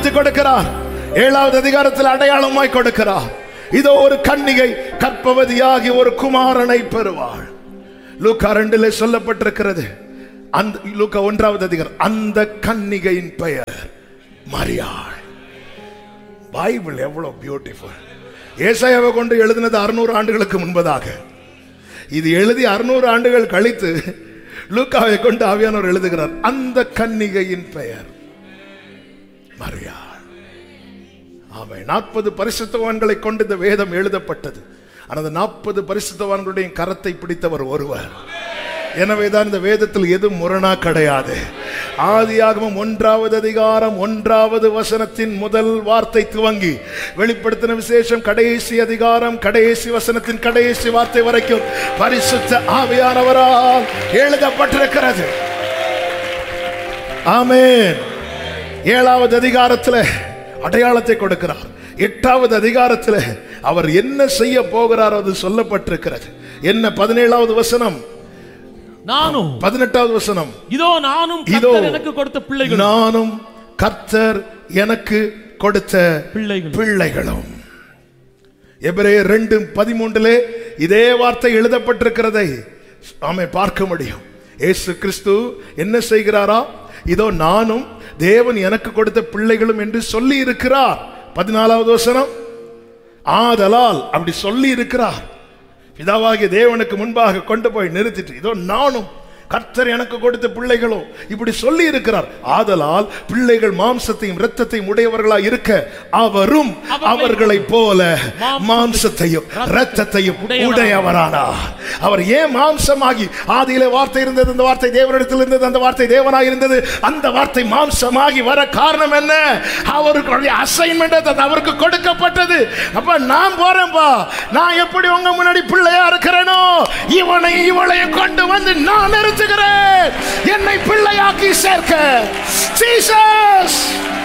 காண்பித்து கொடுக்கிறார் ஏழாவது அதிகாரத்தில் அடையாளமாய் கொடுக்கிறார் இதோ ஒரு கன்னிகை கற்பவதியாகி ஒரு குமாரனை பெறுவாள் லூக்கா ரெண்டிலே சொல்லப்பட்டிருக்கிறது அந்த லூக்கா ஒன்றாவது அதிகாரம் அந்த கன்னிகையின் பெயர் மரியாள் பைபிள் எவ்வளவு பியூட்டிஃபுல் ஏசாயாவை கொண்டு எழுதினது அறுநூறு ஆண்டுகளுக்கு முன்பதாக இது எழுதி அறுநூறு ஆண்டுகள் கழித்து லூக்காவை கொண்டு ஆவியானவர் எழுதுகிறார் அந்த கன்னிகையின் பெயர் மரியாள் ஆமை நாற்பது பரிசுத்தவான்களை கொண்டு இந்த வேதம் எழுதப்பட்டது ஆனால் நாற்பது பரிசுத்தவான்களுடைய கரத்தை பிடித்தவர் ஒருவர் எனவேதான் இந்த வேதத்தில் எதுவும் முரணா கிடையாது ஆதியாகமம் ஒன்றாவது அதிகாரம் ஒன்றாவது வசனத்தின் முதல் வார்த்தை துவங்கி வெளிப்படுத்தின விசேஷம் கடைசி அதிகாரம் கடைசி வசனத்தின் கடைசி வார்த்தை வரைக்கும் பரிசுத்த ஆவியானவரால் எழுதப்பட்டிருக்கிறது ஆமென் ஏழாவது அதிகாரத்தில் அடையாளத்தை கொடுக்கிறார் எட்டாவது அதிகாரத்தில் அவர் என்ன செய்ய போகிறார் அது சொல்லப்பட்டிருக்கிறது என்ன பதினேழாவது வசனம் நானும் பதினெட்டாவது வசனம் இதோ நானும் இதோ கர்த்தர் எனக்கு கொடுத்த பிள்ளைகள் நானும் கர்த்தர் எனக்கு கொடுத்த பிள்ளைகள் பிள்ளைகளும் எபிரேயர் ரெண்டு பதிமூன்றிலே இதே வார்த்தை எழுதப்பட்டிருக்கிறதை ஆமை பார்க்க முடியும் இயேசு கிறிஸ்து என்ன செய்கிறாரா இதோ நானும் தேவன் எனக்கு கொடுத்த பிள்ளைகளும் என்று சொல்லி இருக்கிறார் பதினாலாவது வசனம் ஆதலால் அப்படி சொல்லி இருக்கிறார் பிதாவாகிய தேவனுக்கு முன்பாக கொண்டு போய் நிறுத்திட்டு இதோ நானும் கர்த்தர் எனக்கு கொடுத்த பிள்ளைகளோ இப்படி சொல்லி இருக்கிறார் ஆதலால் பிள்ளைகள் மாம்சத்தையும் இரத்தத்தையும் உடையவர்களா இருக்க அவரும் அவர்களை போல மாம்சத்தையும் இரத்தத்தையும் உடையவரானார் அவர் ஏன் மாம்சமாகி ஆதியிலே வார்த்தை இருந்தது அந்த வார்த்தை தேவனிடத்தில் இருந்தது அந்த வார்த்தை தேவனாய் இருந்தது அந்த வார்த்தை மாம்சமாகி வர காரணம் என்ன அவருக்கு அசைன்மெண்ட் அது அவருக்கு கொடுக்கப்பட்டது அப்ப நான் போறேன்பா நான் எப்படி உங்க முன்னாடி பிள்ளையா இருக்கிறேனோ இவனை இவளையும் கொண்டு வந்து நான் நிறுத்துகிறேன் என்னை பிள்ளையாக்கி சேர்க்க ஜீசஸ்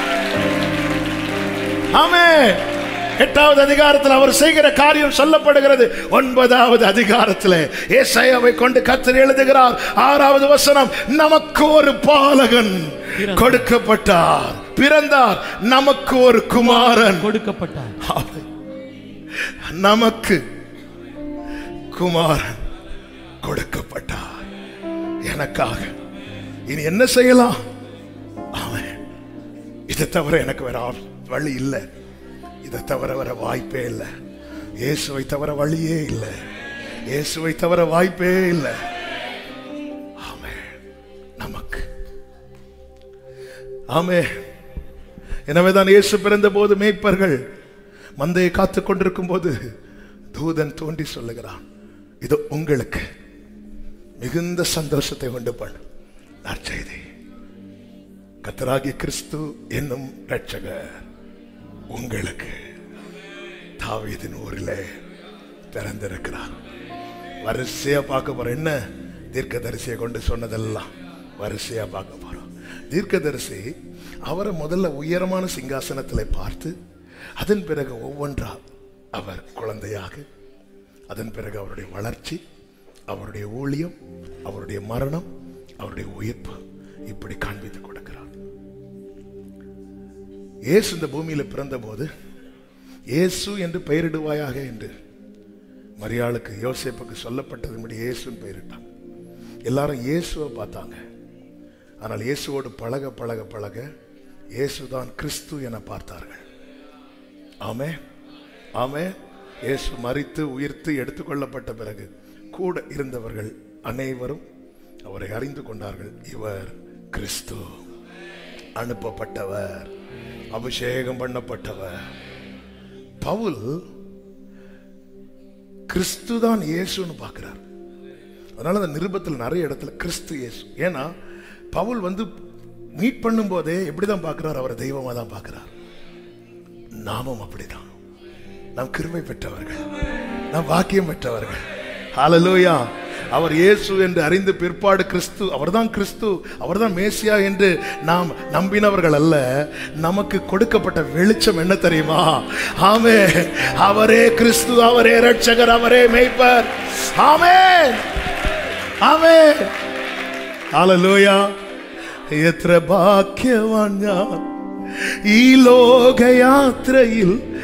ஆமென் எட்டாவது அதிகாரத்தில் அவர் செய்கிற காரியம் சொல்லப்படுகிறது ஒன்பதாவது அதிகாரத்தில் ஏசாயாவை கொண்டு கத்தர் எழுதுகிறார் ஆறாவது வசனம் நமக்கு ஒரு பாலகன் கொடுக்கப்பட்டார் பிறந்தார் நமக்கு ஒரு குமாரன் கொடுக்கப்பட்டார் ஆமென். நமக்கு குமாரன் கொடுக்கப்பட்டார் எனக்காக இனி என்ன செய்யலாம் அவன் இதை தவிர எனக்கு வேற ஆப்- வழி இல்லை இதை தவிர வேற வாய்ப்பே இல்லை இயேசுவை தவிர வழியே இல்லை இயேசுவை தவிர வாய்ப்பே இல்லை ஆமென். நமக்கு ஆமே எனவேதான் இயேசு பிறந்த போது மேய்ப்பர்கள் மந்தையை காத்துக் கொண்டிருக்கும் போது தூதன் தோண்டி சொல்லுகிறான் இது உங்களுக்கு மிகுந்த சந்தோஷத்தை உண்டு பண்ணும் நற்செய்தி கத்தராகிய கிறிஸ்து என்னும் ரட்சகர் உங்களுக்கு தாவீதின் ஊரிலே பிறந்திருக்கிறார் வரிசையா பார்க்க போறோம் என்ன தீர்க்கதரிசியை கொண்டு சொன்னதெல்லாம் வரிசையா பார்க்க போறோம் தீர்க்கதரிசி அவரை முதல்ல உயரமான சிங்காசனத்திலே பார்த்து அதன் பிறகு ஒவ்வொன்றா அவர் குழந்தையாக அதன் பிறகு அவருடைய வளர்ச்சி அவருடைய ஊழியம் அவருடைய மரணம் அவருடைய உயிர்ப்பு இப்படி காண்பித்து கொடுக்கிறார் இயேசு இந்த பூமியில பிறந்தபோது இயேசு என்று பெயரிடுவாயாக என்று மரியாளுக்கு யோசேப்புக்கு சொல்லப்பட்டதுபடி இயேசுன்னு பெயரிட்டான் எல்லாரும் இயேசுவை பார்த்தாங்க ஆனால் இயேசுவோடு பழக பழக பழக இயேசுதான் கிறிஸ்து என பார்த்தார்கள் ஆமே ஆமே இயேசு மரித்து உயிர்த்து எடுத்துக்கொள்ளப்பட்ட பிறகு கூட இருந்தவர்கள் அனைவரும் அவரை அறிந்து கொண்டார்கள் இவர் கிறிஸ்து அனுப்பப்பட்டவர் அபிஷேகம் பண்ணப்பட்டவர் பவுல் கிறிஸ்து தான் இயேசுன்னு பார்க்கிறார் அதனால அந்த நிருபத்தில் நிறைய இடத்துல கிறிஸ்து இயேசு ஏன்னா பவுல் வந்து மீட் பண்ணும்போதே எப்படிதான் பார்க்கிறார் அவரை தெய்வமா தான் பார்க்கிறார் நாமும் அப்படிதான் நாம் கிருமை பெற்றவர்கள் நாம் வாக்கியம் பெற்றவர்கள் ஹalleluya அவர் இயேசு என்று அறிந்து பிற்பாடு கிறிஸ்து அவர்தான் கிறிஸ்து அவர்தான் மேசியா என்று நாம் நம்பினவர்கள் அல்ல நமக்கு கொடுக்கப்பட்ட வெளிச்சம் என்ன தெரியுமா ஆமே அவரே கிறிஸ்து அவரே ரட்சகர் அவரே மேய்ப்பர் ஆமே ஆமே ஹalleluya എത്ര ഭാഗ്യവാൻ ഞാൻ ഈ ലോകയാത്രയിൽ